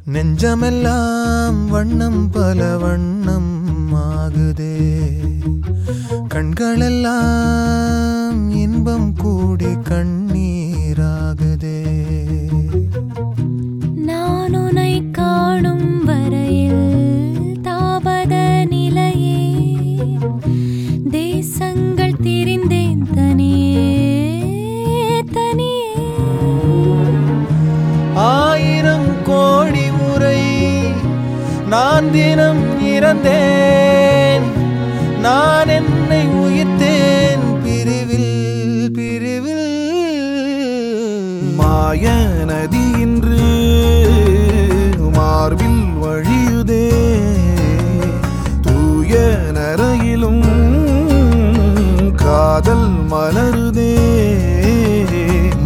நெஞ்சமெல்லாம் வண்ணம் பல வண்ணம் ஆகுதே கண்களெல்லாம் இன்பம் கூடி கண்ணீராகுதே நான் உனை காணும் வரையில் தாபத நிலையே தேசங்கள் திரிந்தேன் தனியே தனியே ஆயிரம் கோடி முறை நான் தினம் இறந்தேன் நான் என்னை உயிர்த்தேன் பிரிவில் பிரிவில் மாய நதி இன்று மார்பில் வழியுதே தூய நரையிலும் காதல் மலருதே